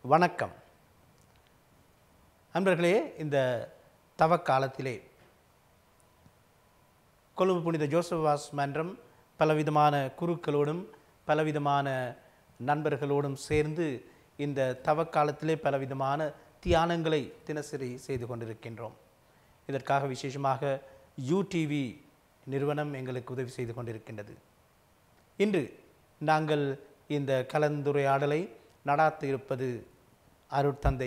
வணக்கம் அன்பர்களே இந்த தவக்காலத்திலே கொழும்பு புனித ஜோசவாஸ் மன்றம் பலவிதமான குருக்களோடும் பலவிதமான நண்பர்களோடும் சேர்ந்து இந்த தவக்காலத்திலே பலவிதமான தியானங்களை தினசரி செய்து கொண்டிருக்கின்றோம் இதற்காக விசேஷமாக யூடிவி நிறுவனம் எங்களுக்கு உதவி செய்து கொண்டிருக்கின்றது இன்று நாங்கள் இந்த கலந்துரையாடலை நடாத்த இருப்பது அருட்தந்தை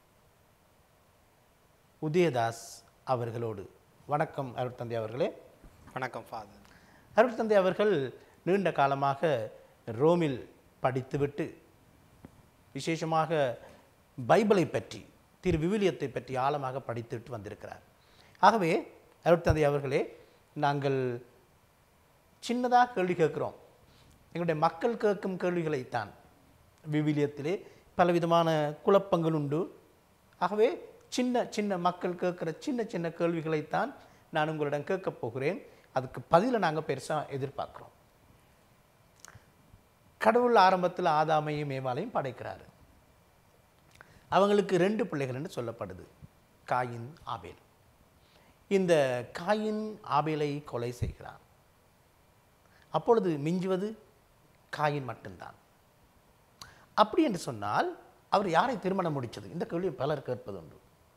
உதயதாஸ் அவர்களோடு வணக்கம் அருட்தந்தை அவர்களே வணக்கம் ஃபாதர் அருட்தந்தை அவர்கள் நீண்ட காலமாக ரோமில் படித்துவிட்டு விசேஷமாக பைபிளை பற்றி திரு விவிலியத்தை பற்றி ஆழமாக படித்துவிட்டு வந்திருக்கிறார் ஆகவே அருட்தந்தை அவர்களே நாங்கள் சின்னதாக கேள்வி கேட்குறோம் எங்களுடைய மக்கள் கேட்கும் கேள்விகளைத்தான் விவிலியத்திலே பலவிதமான குழப்பங்கள் உண்டு ஆகவே சின்ன சின்ன மக்கள் கேட்குற சின்ன சின்ன கேள்விகளைத்தான் நான் உங்களிடம் கேட்கப் போகிறேன் அதுக்கு பதிலை நாங்கள் பெருசாக எதிர்பார்க்குறோம் கடவுள் ஆரம்பத்தில் ஆதாமையும் ஏவாளையும் படைக்கிறாரு அவங்களுக்கு ரெண்டு பிள்ளைகள்னு சொல்லப்படுது காயின் ஆபேல் இந்த காயின் ஆபேலை கொலை செய்கிறான் அப்பொழுது மிஞ்சுவது காயின் மட்டும்தான் அப்படி என்று சொன்னால் அவர் யாரை திருமணம் முடித்தது இந்த கேள்வி பலர் கேட்பதுண்டு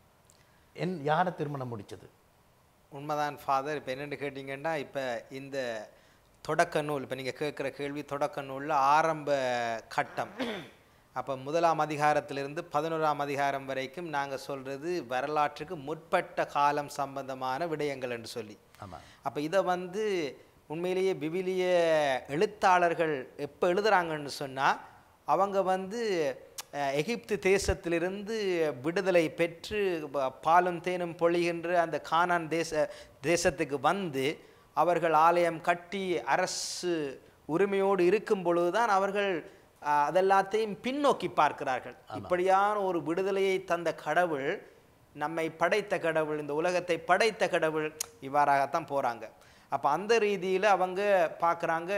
என் யாரை திருமணம் முடித்தது உண்மைதான் ஃபாதர் இப்போ என்னென்னு கேட்டிங்கன்னா இப்போ இந்த தொடக்க நூல் இப்போ நீங்கள் கேட்குற கேள்வி தொடக்க நூலில் ஆரம்ப கட்டம் அப்போ முதலாம் அதிகாரத்திலிருந்து பதினோராம் அதிகாரம் வரைக்கும் நாங்கள் சொல்கிறது வரலாற்றுக்கு முற்பட்ட காலம் சம்பந்தமான விடயங்கள் என்று சொல்லி ஆமாம் அப்போ இதை வந்து உண்மையிலேயே விவிலிய எழுத்தாளர்கள் எப்போ எழுதுறாங்கன்னு சொன்னால் அவங்க வந்து அஹ், எகிப்து தேசத்திலிருந்து விடுதலை பெற்று ப- பாலும் தேனும் பொழிகின்ற அந்த கானான் தேச தேசத்துக்கு வந்து அவர்கள் ஆலயம் கட்டி அரசு உரிமையோடு இருக்கும் பொழுதுதான் அவர்கள் அஹ், அதெல்லாத்தையும் பின்னோக்கி பார்க்கிறார்கள் இப்படியான ஒரு விடுதலையை தந்த கடவுள் நம்மை படைத்த கடவுள் இந்த உலகத்தை படைத்த கடவுள் இவ்வாறாகத்தான் போகிறாங்க அப்போ அந்த ரீதியில் அவங்க பார்க்குறாங்க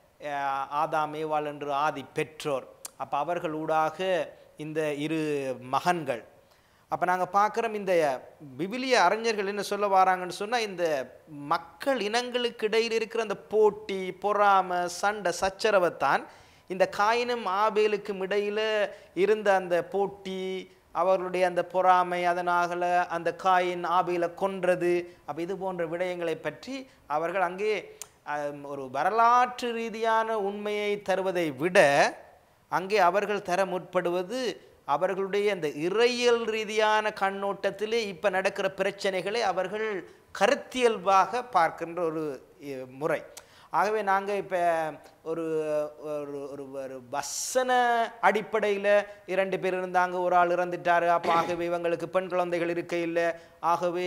ஆதாம் ஏவாள் என்று ஆதி பெற்றோர் அப்போ அவர்கள் ஊடாக இந்த இரு மகன்கள் அப்போ நாங்கள் பார்க்குறோம் இந்த விவிலிய அறிஞர்கள் என்ன சொல்ல வராங்கன்னு சொன்னால் இந்த மக்கள் இனங்களுக்கு இடையில் இருக்கிற அந்த போட்டி பொறாமை சண்டை சச்சரவைத்தான் இந்த காயினும் ஆபேலுக்கும் இடையில் இருந்த அந்த போட்டி அவர்களுடைய அந்த பொறாமை அதனால அந்த காயின் ஆபேலை கொன்றது அப்போ இது போன்ற விடயங்களை பற்றி அவர்கள் அங்கே அஹ், ஒரு வரலாற்று ரீதியான உண்மையை தருவதை விட அங்கே அவர்கள் தர முற்படுவது அவர்களுடைய அந்த இறையியல் ரீதியான கண்ணோட்டத்திலே இப்போ நடக்கிற பிரச்சனைகளை அவர்கள் கருத்தியல்பாக பார்க்கின்ற ஒரு இ- முறை ஆகவே நாங்கள் இப்போ ஒரு ஒரு ஒரு ஒரு வசன அடிப்படையில் இரண்டு பேர் இருந்தாங்க ஒரு ஆள் இறந்துட்டாரு அப்போ ஆகவே இவங்களுக்கு பெண் குழந்தைகள் இருக்க இல்லை ஆகவே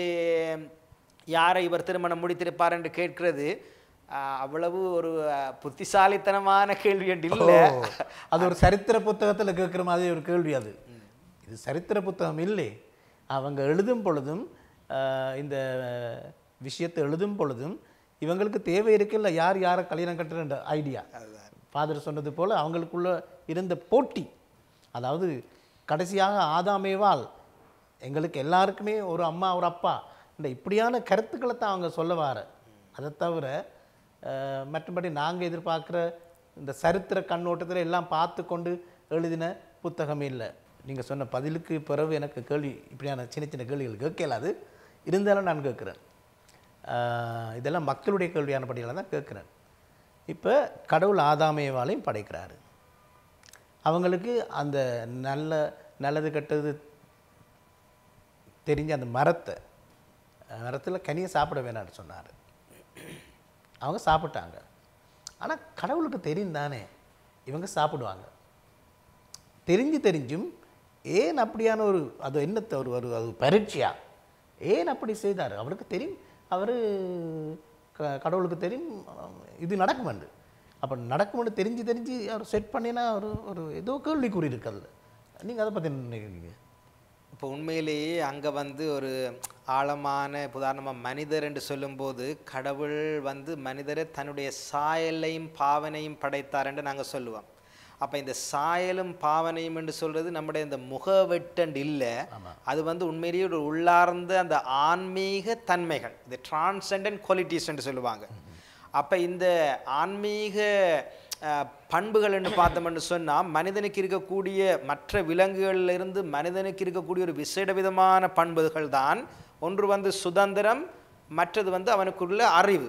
யாரை இவர் திருமணம் முடித்திருப்பார் என்று கேட்கிறது ஆஹ், அவ்வளவு ஒரு அஹ், புத்திசாலித்தனமான கேள்வி என்று இல்லை ஓ, அது ஒரு சரித்திர புத்தகத்தில் கேட்குற மாதிரி ஒரு கேள்வி அது இது சரித்திர புத்தகம் இல்லை அவங்க எழுதும் பொழுதும் ஆஹ், இந்த விஷயத்தை எழுதும் பொழுதும் இவங்களுக்கு தேவை இருக்குல்ல யார் யாரை கல்யாணம் கட்டுற ஐடியா ஃபாதர் சொன்னது போல் அவங்களுக்குள்ள இருந்த போட்டி அதாவது கடைசியாக ஆதாமேவால் எங்களுக்கு எல்லாருக்குமே ஒரு அம்மா ஒரு அப்பா இந்த இப்படியான கருத்துக்களை தான் அவங்க சொல்ல வார அதை தவிர அஹ், மற்றபடி நாங்கள் எதிர்பார்க்குற இந்த சரித்திர கண்ணோட்டத்தில் எல்லாம் பார்த்து கொண்டு எழுதின புத்தகம் இல்லை நீங்கள் சொன்ன பதிலுக்கு பிறகு எனக்கு கேள்வி இப்படியான சின்ன சின்ன கேள்விகள் கேட்கலாது இருந்தாலும் நான் கேட்குறேன் ஆஹ் இதெல்லாம் மக்களுடைய கேள்வியான படிகளை தான் கேட்குறேன் இப்போ கடவுள் ஆதாமேவாலையும் படைக்கிறாரு அவங்களுக்கு அந்த நல்ல நல்லது கெட்டது தெரிஞ்ச அந்த மரத்தை மரத்தில் கனியை சாப்பிட வேணாம்னு சொன்னார் அவங்க சாப்பிட்டாங்க ஆனால் கடவுளுக்கு தெரியும் தானே இவங்க சாப்பிடுவாங்க தெரிஞ்சு தெரிஞ்சும் ஏன் அப்படியான ஒரு அது என்னத்தை ஒரு ஒரு அது பரீட்சையா ஏன் அப்படி செய்தார் அவருக்கு தெரியும் அவர் கடவுளுக்கு தெரியும் இது நடக்குமெண்டு அப்போ நடக்குமென்று தெரிஞ்சு தெரிஞ்சு அவர் செட் பண்ணினா ஒரு ஒரு ஏதோ கேள்விக்குறி இருக்கு அதில் நீங்கள் அதை பற்றி என்ன நினைக்கிறீங்க இப்போ உண்மையிலேயே அங்கே வந்து ஒரு ஆழமான இப்ப உதாரணமா மனிதர் என்று சொல்லும்போது கடவுள் வந்து மனிதரை தன்னுடைய சாயலையும் பாவனையும் படைத்தார் என்று நாங்கள் சொல்லுவோம் அப்போ இந்த சாயலும் பாவனையும் என்று சொல்றது நம்முடைய இந்த முகவெட்டண்ட் இல்லை அது வந்து உண்மையிலேயே ஒரு உள்ளார்ந்த அந்த ஆன்மீக தன்மைகள் இந்த டிரான்செண்டன்ட் குவாலிட்டிஸ் என்று சொல்லுவாங்க அப்போ இந்த ஆன்மீக அஹ், பண்புகள்னு பார்த்தோம்னு சொன்னால் மனிதனுக்கு இருக்கக்கூடிய மற்ற விலங்குகள்ல இருந்து மனிதனுக்கு இருக்கக்கூடிய ஒரு விசேட விதமான பண்புகள் தான் ஒன்று வந்து சுதந்திரம் மற்றது வந்து அவனுக்குள்ள அறிவு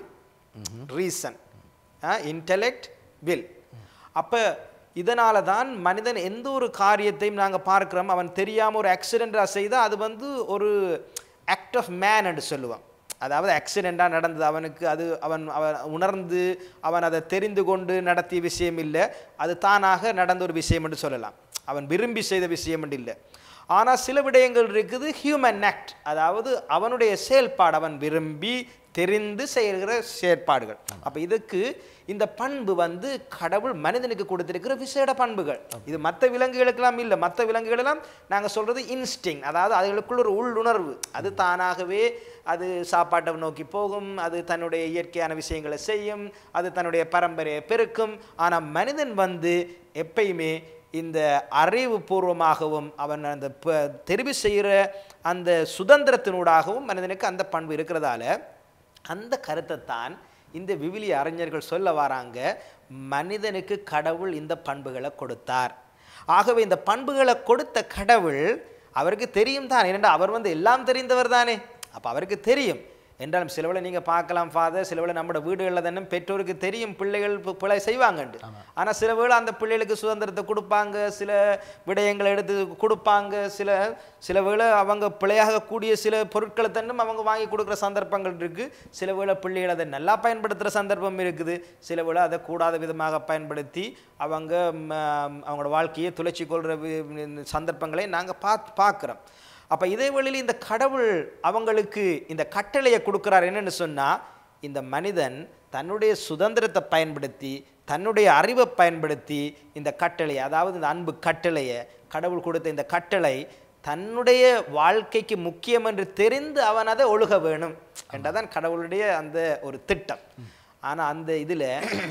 ரீசன் இன்டெலெக்ட் வில் அப்போ இதனால தான் மனிதன் எந்த ஒரு காரியத்தையும் நாங்கள் பார்க்கிறோம் அவன் தெரியாமல் ஒரு ஆக்சிடெண்ட்டாக செய்தால் அது வந்து ஒரு ஆக்ட் ஆஃப் மேன் என்று சொல்லுவான் அதாவது ஆக்சிடெண்ட்டாக நடந்தது அவனுக்கு அது அவன் அவன் உணர்ந்து அவன் அதை தெரிந்து கொண்டு நடத்திய விஷயம் இல்லை அது தானாக நடந்த ஒரு விஷயம் என்று சொல்லலாம் அவன் விரும்பி செய்த விஷயம் என்று இல்லை ஆனால் சில விடயங்கள் இருக்குது ஹியூமன் ஆக்ட் அதாவது அவனுடைய செயல்பாடு அவன் விரும்பி தெரிந்து செய்கிற செயற்பாடுகள் அப்போ இதுக்கு இந்த பண்பு வந்து கடவுள் மனிதனுக்கு கொடுத்திருக்கிற விசேட பண்புகள் இது மற்ற விலங்குகளுக்கெல்லாம் இல்லை மற்ற விலங்குகளெல்லாம் நாங்கள் சொல்கிறது இன்ஸ்டிங் அதாவது அதுகளுக்குள்ள ஒரு உள்ளுணர்வு அது தானாகவே அது சாப்பாட்டை நோக்கி போகும் அது தன்னுடைய இயற்கையான விஷயங்களை செய்யும் அது தன்னுடைய பரம்பரையை பெருக்கும் ஆனால் மனிதன் வந்து எப்பயுமே இந்த அறிவுபூர்வமாகவும் அவன் அந்த ப- தெரிவு செய்கிற அந்த சுதந்திரத்தினூடாகவும் மனிதனுக்கு அந்த பண்பு இருக்கிறதால அந்த கருத்தை தான் இந்த விவிலிய அறிஞர்கள் சொல்ல வராங்க மனிதனுக்கு கடவுள் இந்த பண்புகளை கொடுத்தார் ஆகவே இந்த பண்புகளை கொடுத்த கடவுள் அவருக்கு தெரியும் தான் ஏனென்றால் அவர் வந்து எல்லாம் தெரிந்தவர் தானே அப்போ அவருக்கு தெரியும் என்றாலும் சிலவில் நீங்கள் பார்க்கலாம் ஃபாதர் சிலவில் நம்மளோட வீடுகளில் தானே பெற்றோருக்கு தெரியும் பிள்ளைகள் பி- பிழை செய்வாங்கண்டு ஆனால் சில வேளை அந்த பிள்ளைகளுக்கு சுதந்திரத்தை கொடுப்பாங்க சில விடயங்களை எடுத்து கொடுப்பாங்க சில சில வேளை அவங்க பிழையாக கூடிய சில பொருட்களை தன்னும் அவங்க வாங்கி கொடுக்குற சந்தர்ப்பங்கள் இருக்குது சில வேளை பிள்ளைகள் அதை நல்லா பயன்படுத்துகிற சந்தர்ப்பம் இருக்குது சில வேளை அதை கூடாத விதமாக பயன்படுத்தி அவங்க ம், அவங்களோட வாழ்க்கையை துளைச்சி கொள்கிற சந்தர்ப்பங்களை நாங்கள் பார்த்து பார்க்குறோம் அப்போ இதே வழியில் இந்த கடவுள் அவங்களுக்கு இந்த கட்டளையை கொடுக்குறார் என்னன்னு சொன்னால் இந்த மனிதன் தன்னுடைய சுதந்திரத்தை பயன்படுத்தி தன்னுடைய அறிவை பயன்படுத்தி இந்த கட்டளையை அதாவது இந்த அன்பு கட்டளையை கடவுள் கொடுத்த இந்த கட்டளை தன்னுடைய வாழ்க்கைக்கு முக்கியம் என்று தெரிந்து அவன் அதை ஒழுக வேணும் என்றதான் கடவுளுடைய அந்த ஒரு திட்டம் ஆனால் அந்த இதில்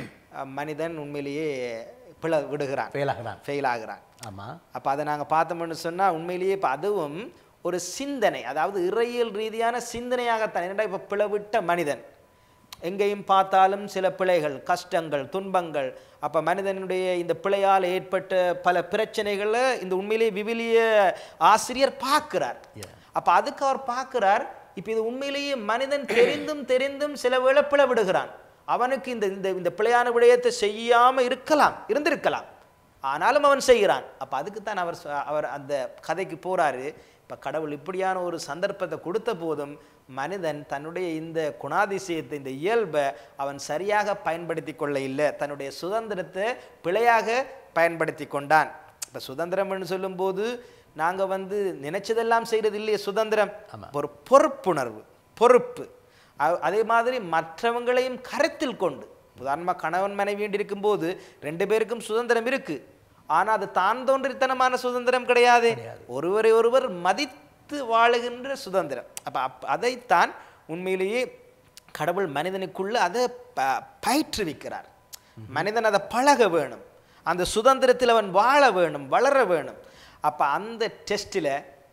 மனிதன் உண்மையிலேயே பிள விடுகிறான் ஃபெயிலாகிறான் ஃபெயில் ஆகிறான் ஆமாம் அப்போ அதை நாங்கள் பார்த்தோம்னு சொன்னால் உண்மையிலேயே இப்போ அதுவும் ஒரு சிந்தனை அதாவது இறையியல் ரீதியான சிந்தனையாகத்தான் என்னடா இப்போ பிளவிட்ட மனிதன் எங்கேயும் பார்த்தாலும் சில பிழைகள் கஷ்டங்கள் துன்பங்கள் அப்போ மனிதனுடைய இந்த பிழையால் ஏற்பட்ட பல பிரச்சனைகளை இந்த உண்மையிலேயே விவிலிய ஆசிரியர் பார்க்கிறார் அப்போ அதுக்கு அவர் பார்க்கிறார் இப்போ இது உண்மையிலேயே மனிதன் தெரிந்தும் தெரிந்தும் சில வேளை பிளவிடுகிறான் அவனுக்கு இந்த இந்த இந்த பிழையான விடயத்தை செய்யாம இருக்கலாம் இருந்திருக்கலாம் ஆனாலும் அவன் செய்கிறான் அப்போ அதுக்கு தான் அவர் சொ- அவர் அந்த கதைக்கு போறாரு இப்போ கடவுள் இப்படியான ஒரு சந்தர்ப்பத்தை கொடுத்த போதும் மனிதன் தன்னுடைய இந்த குணாதிசயத்தை இந்த இயல்பை அவன் சரியாக பயன்படுத்தி கொள்ள இல்லை தன்னுடைய சுதந்திரத்தை பிழையாக பயன்படுத்தி கொண்டான் இப்போ சுதந்திரம்னு சொல்லும்போது நாங்கள் வந்து நினைச்சதெல்லாம் செய்கிறது இல்லையே சுதந்திரம் ஒரு பொறுப்புணர்வு பொறுப்பு அ- அதே மாதிரி மற்றவங்களையும் கருத்தில் கொண்டு உதாரணமாக கணவன் மனைவி இருக்கும்போது ரெண்டு பேருக்கும் சுதந்திரம் இருக்கு ஆனா அது தான் தோன்றித்தனமான சுதந்திரம் கிடையாது ஒருவரை ஒருவர் மதித்து வாழுகின்ற சுதந்திரம் அப்ப அப் அதைத்தான் உண்மையிலேயே கடவுள் மனிதனுக்குள்ள அதை ப- பயிற்றுவிக்கிறார் மனிதன் அதை பழக வேணும் அந்த சுதந்திரத்தில் அவன் வாழ வேணும் வளர வேணும் அப்ப அந்த டெஸ்ட்டில்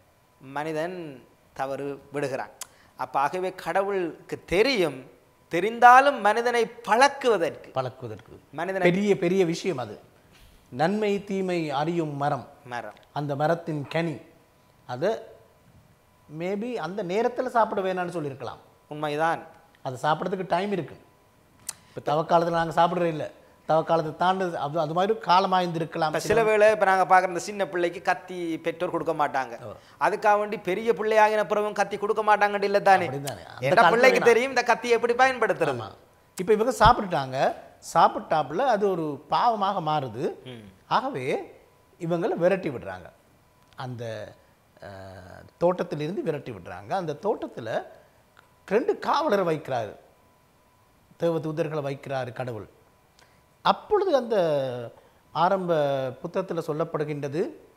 மனிதன் தவறு விடுகிறான் அப்ப ஆகவே கடவுளுக்கு தெரியும் தெரிந்தாலும் மனிதனை பழக்குவதற்கு பழக்குவதற்கு மனிதனை பெரிய பெரிய விஷயம் அது நன்மை தீமை அறியும் மரம் மரம் அந்த மரத்தின் கனி அதை மேபி அந்த நேரத்தில் சாப்பிட வேணாம்னு சொல்லியிருக்கலாம் உண்மைதான் அதை சாப்பிட்றதுக்கு டைம் இருக்கு இப்போ தவக்காலத்தில் நாங்கள் சாப்பிட்றது இல்லை தவக்காலத்தை தாண்டு அது அது மாதிரி காலமாக இருந்திருக்கலாம் இப்ப சில வேளை இப்ப நாங்க பார்க்குற இந்த சின்ன பிள்ளைக்கு கத்தி பெற்றோர் கொடுக்க மாட்டாங்க அதுக்காக வேண்டி பெரிய பிள்ளையாகின பிறகும் கத்தி கொடுக்க மாட்டாங்கன்னு இல்லை தானே அப்படிதானே. அந்த எந்த காலத்துல பிள்ளைக்கு தெரியும் இந்த கத்தியை எப்படி பயன்படுத்துறது ஆமாம் இப்போ இவங்க சாப்பிட்டுட்டாங்க சாப்பிட்டாப்புல அது ஒரு பாவமாக மாறுது ஆகவே இவங்களை விரட்டி விடுறாங்க அந்த அஹ், தோட்டத்திலிருந்து விரட்டி விடுறாங்க அந்த தோட்டத்தில் ரெண்டு காவலரை வைக்கிறாரு தேவ தூதர்களை வைக்கிறாரு கடவுள் அப்பொழுது அந்த ஆரம்ப புத்தகத்தில் சொல்லப்படுகின்றது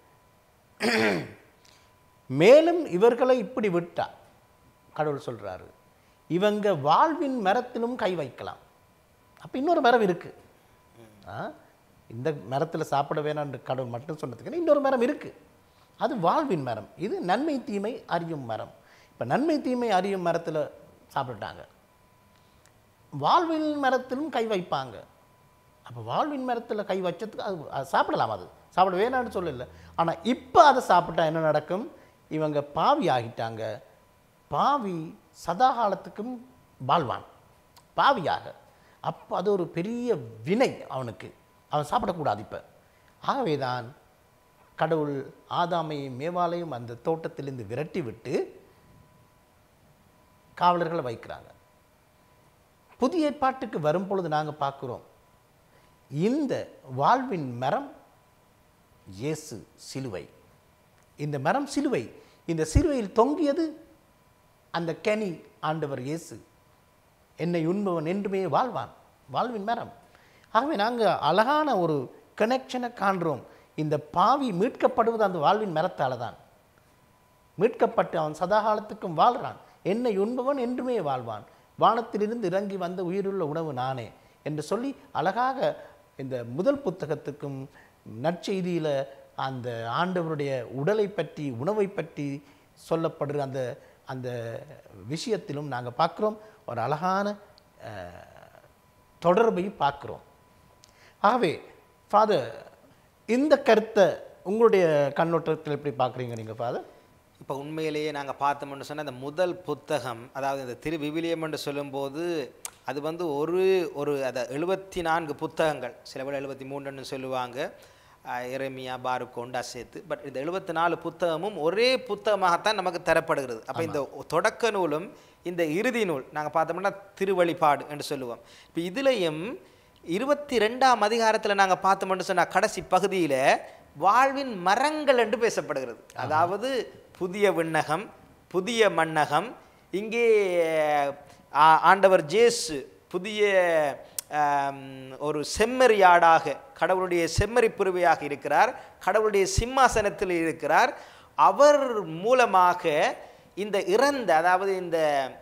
மேலும் இவர்களை இப்படி விட்டா கடவுள் சொல்றாரு இவங்க வாழ்வின் மரத்திலும் கை வைக்கலாம் அப்போ இன்னொரு மரம் இருக்கு ஆ? இந்த மரத்தில் சாப்பிட வேணாம்னு கடவுள் மட்டும் சொன்னதுக்கு இன்னொரு மரம் இருக்குது அது வாழ்வின் மரம் இது நன்மை தீமை அறியும் மரம் இப்போ நன்மை தீமை அறியும் மரத்தில் சாப்பிட்டுட்டாங்க வாழ்வின் மரத்திலும் கை வைப்பாங்க அப்போ வாழ்வின் மரத்தில் கை வச்சதுக்கு அது அது சாப்பிடலாம் அது சாப்பிட வேணாம்னு சொல்லல ஆனால் இப்போ அதை சாப்பிட்டா என்ன நடக்கும் இவங்க பாவி ஆகிட்டாங்க பாவி சதா காலத்துக்கும் வாழ்வான் பாவியாக அப்போ அது ஒரு பெரிய வினை அவனுக்கு அவன் சாப்பிடக்கூடாது இப்போ ஆகவே தான் கடவுள் ஆதாமையும் மேவாலையும் அந்த தோட்டத்திலிருந்து விரட்டி விட்டு காவலர்களை வைக்கிறாங்க புதிய ஏற்பாட்டுக்கு வரும் பொழுது நாங்கள் பார்க்குறோம் இந்த வாழ்வின் மரம் இயேசு சிலுவை இந்த மரம் சிலுவை இந்த சிலுவையில் தொங்கியது அந்த கனி ஆண்டவர் இயேசு என்னை உண்பவன் என்றுமே வாழ்வான் வாழ்வின் மரம் ஆகவே நாங்கள் அழகான ஒரு கனெக்ஷனை காண்றோம் இந்த பாவி மீட்கப்படுவது அந்த வாழ்வின் மரத்தால் தான் மீட்கப்பட்டு அவன் சதாகாலத்துக்கும் வாழ்கிறான் என்னை உண்பவன் என்றுமே வாழ்வான் வானத்திலிருந்து இறங்கி வந்த உயிருள்ள உணவு நானே என்று சொல்லி அழகாக இந்த முதல் புத்தகத்துக்கும் நற்செய்தியில் அந்த ஆண்டவருடைய உடலை பற்றி உணவை பற்றி சொல்லப்படுற அந்த அந்த விஷயத்திலும் நாங்கள் பார்க்குறோம் ஒரு அழகான அஹ், தொடர்பை பார்க்குறோம் ஆகவே ஃபாதர் இந்த கருத்தை உங்களுடைய கண்ணோட்டத்தில் எப்படி பார்க்குறீங்க நீங்கள் ஃபாதர் இப்போ உண்மையிலேயே நாங்கள் பார்த்தோம்னு சொன்னால் இந்த முதல் புத்தகம் அதாவது இந்த திரு விவிலியம் என்று சொல்லும்போது அது வந்து ஒரு ஒரு அதை எழுபத்தி நான்கு புத்தகங்கள் சில பேர் எழுபத்தி மூணுன்னு சொல்லுவாங்க ஆஹ் எரேமியா பாருக்கோண்டா சேர்த்து பட் இந்த எழுபத்தி நாலு புத்தகமும் ஒரே புத்தகமாகத்தான் நமக்கு தரப்படுகிறது அப்போ இந்த தொடக்க நூலும் இந்த இறுதி நூல் நாங்கள் பார்த்தோம்னா திருவழிபாடு என்று சொல்லுவோம் இப்போ இதுலேயும் இருபத்தி ரெண்டாம் அதிகாரத்தில் நாங்கள் பார்த்தோம்னு சொன்னால் கடைசி பகுதியில் வாழ்வின் மரங்கள் என்று பேசப்படுகிறது அதாவது புதிய விண்ணகம் புதிய மண்ணகம் இங்கே ஆ, ஆண்டவர் ஜேசு புதிய ஆம், ஒரு செம்மறியாடாக கடவுளுடைய செம்மறி புருவையாக இருக்கிறார் கடவுளுடைய சிம்மாசனத்தில் இருக்கிறார் அவர் மூலமாக இந்த இறந்த அதாவது இந்த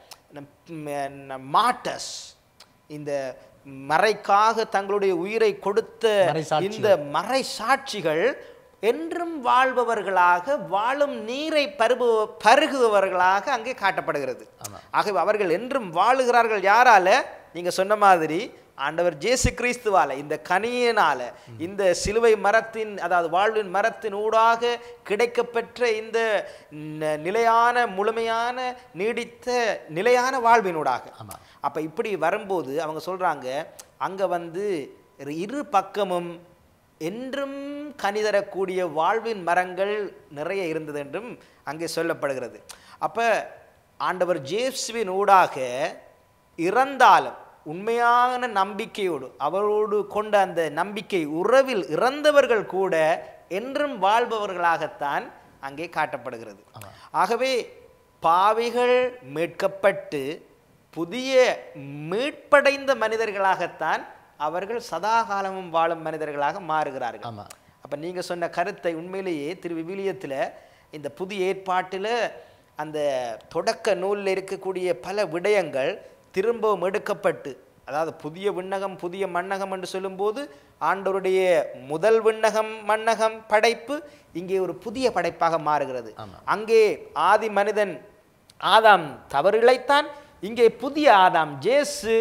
மாட்டஸ் இந்த மறைக்காக தங்களுடைய உயிரை கொடுத்த மறைசாட்சிகள். இந்த மறை சாட்சிகள் என்றும் வாழ்பவர்களாக வாழும் நீரை பருகு பருகுபவர்களாக அங்கே காட்டப்படுகிறது ஆகவே அவர்கள் என்றும் வாழுகிறார்கள் யாரால நீங்க சொன்ன மாதிரி ஆண்டவர் ஜேசு கிறிஸ்துவால இந்த கனியினால இந்த சிலுவை மரத்தின் அதாவது வாழ்வின் மரத்தின் ஊடாக கிடைக்கப்பெற்ற இந்த ந- நிலையான முழுமையான நீடித்த நிலையான வாழ்வினூடாக ஆமாம் அப்ப இப்படி வரும்போது அவங்க சொல்றாங்க அங்க வந்து இரு பக்கமும் என்றும் கனி தரக்கூடிய வாழ்வின் மரங்கள் நிறைய இருந்தது என்றும் அங்கே சொல்லப்படுகிறது அப்ப ஆண்டவர் ஜேசுவின் ஊடாக இறந்தாலும் உண்மையான நம்பிக்கையோடு அவரோடு கொண்ட அந்த நம்பிக்கை உறவில் இறந்தவர்கள் கூட என்றும் வாழ்பவர்களாகத்தான் அங்கே காட்டப்படுகிறது ஆகவே பாவிகள் மீட்கப்பட்டு புதிய மீட்படைந்த மனிதர்களாகத்தான் அவர்கள் சதா காலமும் வாழும் மனிதர்களாக மாறுகிறார்கள் ஆமாம் அப்ப நீங்க சொன்ன கருத்தை உண்மையிலேயே திரு விவிலியத்தில் இந்த புதிய ஏற்பாட்டில் அந்த தொடக்க நூலில் இருக்கக்கூடிய பல விடயங்கள் திரும்பவும் எடுக்கப்பட்டு அதாவது புதிய விண்ணகம் புதிய மண்ணகம் என்று சொல்லும்போது ஆண்டவருடைய முதல் விண்ணகம் மண்ணகம் படைப்பு இங்கே ஒரு புதிய படைப்பாக மாறுகிறது அங்கே ஆதி மனிதன் ஆதாம் தவறிழைத்தான் இங்கே புதிய ஆதாம் ஜேசு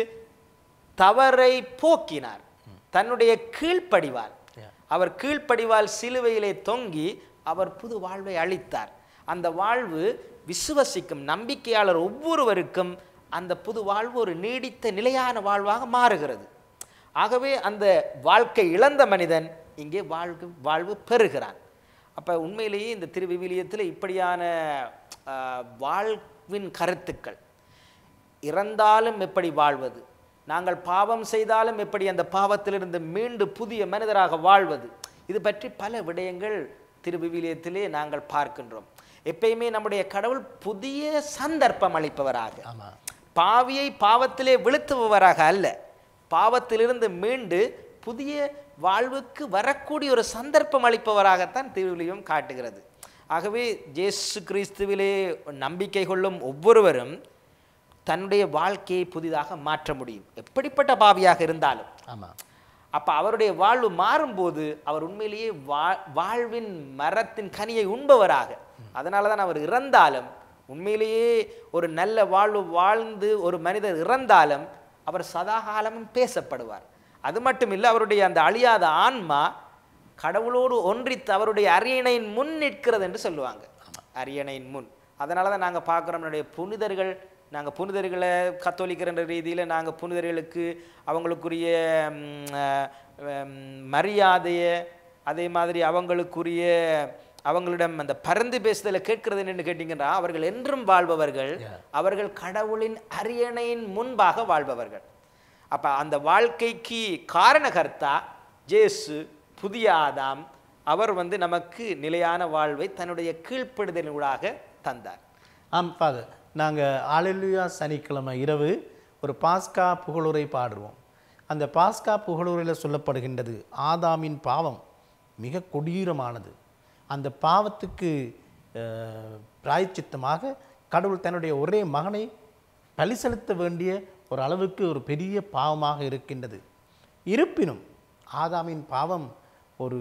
தவறை போக்கினார் தன்னுடைய கீழ்ப்படிவால் அவர் கீழ்ப்படிவால் சிலுவையிலே தொங்கி அவர் புது வாழ்வை அளித்தார் அந்த வாழ்வு விசுவசிக்கும் நம்பிக்கையாளர் ஒவ்வொருவருக்கும் அந்த புது வாழ்வு ஒரு நீடித்த நிலையான வாழ்வாக மாறுகிறது ஆகவே அந்த வாழ்க்கை இழந்த மனிதன் இங்கே வாழ்வு வாழ்வு பெறுகிறான் அப்போ உண்மையிலேயே இந்த திருவிவிலியத்தில் இப்படியான ஆஹ், வாழ்வின் கருத்துக்கள் இறந்தாலும் எப்படி வாழ்வது நாங்கள் பாவம் செய்தாலும் எப்படி அந்த பாவத்திலிருந்து மீண்டு புதிய மனிதராக வாழ்வது இது பற்றி பல விடயங்கள் திருவிவிலியத்திலே நாங்கள் பார்க்கின்றோம் எப்பயுமே நம்முடைய கடவுள் புதிய சந்தர்ப்பம் அளிப்பவராக ஆமாம் பாவியை பாவத்திலே விழுத்துபவராக அல்ல பாவத்திலிருந்து மீண்டு புதிய வாழ்வுக்கு வரக்கூடிய ஒரு சந்தர்ப்பம் அளிப்பவராகத்தான் திருவிழியம் காட்டுகிறது ஆகவே ஜேசு கிறிஸ்துவிலே நம்பிக்கை கொள்ளும் ஒவ்வொருவரும் தன்னுடைய வாழ்க்கையை புதிதாக மாற்ற முடியும் எப்படிப்பட்ட பாவியாக இருந்தாலும் ஆமாம் அப்ப அவருடைய வாழ்வு மாறும்போது அவர் உண்மையிலேயே வா வாழ்வின் மரத்தின் கனியை உண்பவராக அதனால தான் அவர் இறந்தாலும் உண்மையிலேயே ஒரு நல்ல வாழ்வு வாழ்ந்து ஒரு மனிதர் இறந்தாலும் அவர் சதாகாலமும் பேசப்படுவார் அது மட்டும் இல்லை அவருடைய அந்த அழியாத ஆன்மா கடவுளோடு ஒன்றித்து அவருடைய அரியணையின் முன் நிற்கிறது என்று சொல்லுவாங்க அரியணையின் முன் அதனால தான் நாங்கள் பார்க்குறோம் நம்மளுடைய புனிதர்கள் நாங்கள் புனிதர்களை கத்தோலிக்கிற ரீதியில் நாங்கள் புனிதர்களுக்கு அவங்களுக்குரிய ம், அஹ், ம், மரியாதையை அதே மாதிரி அவங்களுக்குரிய அவங்களிடம் அந்த பறந்து பேசுதலை கேட்கிறது என்னன்னு கேட்டிங்கன்னா அவர்கள் என்றும் வாழ்பவர்கள் அவர்கள் கடவுளின் அரியணையின் முன்பாக வாழ்பவர்கள் அப்ப அந்த வாழ்க்கைக்கு காரணகர்த்தா ஜேசு புதிய ஆதாம் அவர் வந்து நமக்கு நிலையான வாழ்வை தன்னுடைய கீழ்ப்படுதலூடாக தந்தார் ஆம் ஃபாதர் நாங்கள் ஆளில்லுயா சனிக்கிழமை இரவு ஒரு பாஸ்கா புகழுரை பாடுவோம் அந்த பாஸ்கா புகழுரையில் சொல்லப்படுகின்றது ஆதாமின் பாவம் மிக கொடீரமானது அந்த பாவத்துக்கு அஹ், பிராயச்சித்தமாக கடவுள் தன்னுடைய ஒரே மகனை பலி செலுத்த வேண்டிய ஒரு அளவுக்கு ஒரு பெரிய பாவமாக இருக்கின்றது இருப்பினும் ஆதாமின் பாவம் ஒரு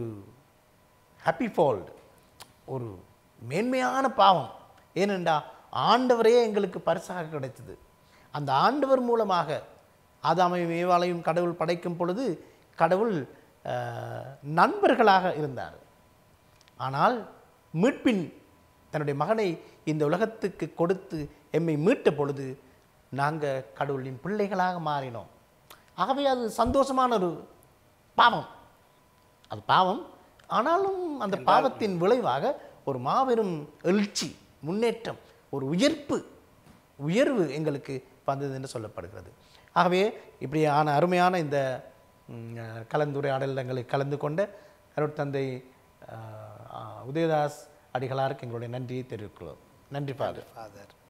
ஹாப்பி ஃபால்ட் ஒரு மேன்மையான பாவம் ஏனென்றா ஆண்டவரே எங்களுக்கு பரிசாக கிடைத்தது அந்த ஆண்டவர் மூலமாக ஆதாமையும் ஏவாளையும் கடவுள் படைக்கும் பொழுது கடவுள் அஹ், நண்பர்களாக இருந்தார் ஆனால் மீட்பின் தன்னுடைய மகனை இந்த உலகத்துக்கு கொடுத்து எம்மை மீட்ட பொழுது நாங்கள் கடவுளின் பிள்ளைகளாக மாறினோம் ஆகவே அது சந்தோஷமான ஒரு பாவம் அது பாவம் ஆனாலும் அந்த பாவத்தின் விளைவாக ஒரு மாபெரும் எழுச்சி முன்னேற்றம் ஒரு உயர்ப்பு உயர்வு எங்களுக்கு வந்தது என்று சொல்லப்படுகிறது ஆகவே இப்படியான அருமையான இந்த ம், கலந்துரையாடல்களை கலந்து கொண்ட அருட்தந்தை அஹ், உதயதாஸ் அடிகளாருக்கு எங்களுடைய நன்றியை தெரிவிக்கிறோம் நன்றி ஃபாதர் ஃபாதர்